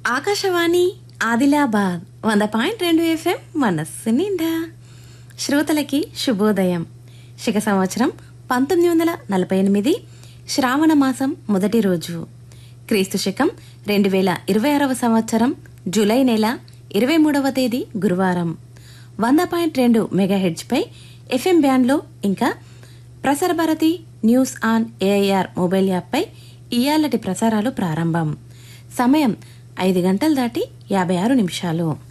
ఆకాశవాణి ఆదిలాబాద్ వంద పాయింట్ రెండు ఎఫ్ఎం మనస్సు నిండా శ్రోతలకి శుభోదయం శిఖ సంవత్సరం పంతొమ్మిది వందల నలభై ఎనిమిది శ్రావణ మాసం మొదటి రోజు క్రీస్తు శకం రెండు వేల ఇరవై ఆరవ సంవత్సరం జూలై నెల ఇరవై మూడవ తేదీ గురువారం వంద పాయింట్ రెండు మెగాహెడ్జ్పై ఎఫ్ఎం బ్యాండ్లో ఇంకా Prasar Bharati news on AIR mobile యాప్పై ఇయాలటి ప్రసారాలు ప్రారంభం సమయం ఐదు గంటలు దాటి యాభై ఆరు నిమిషాలు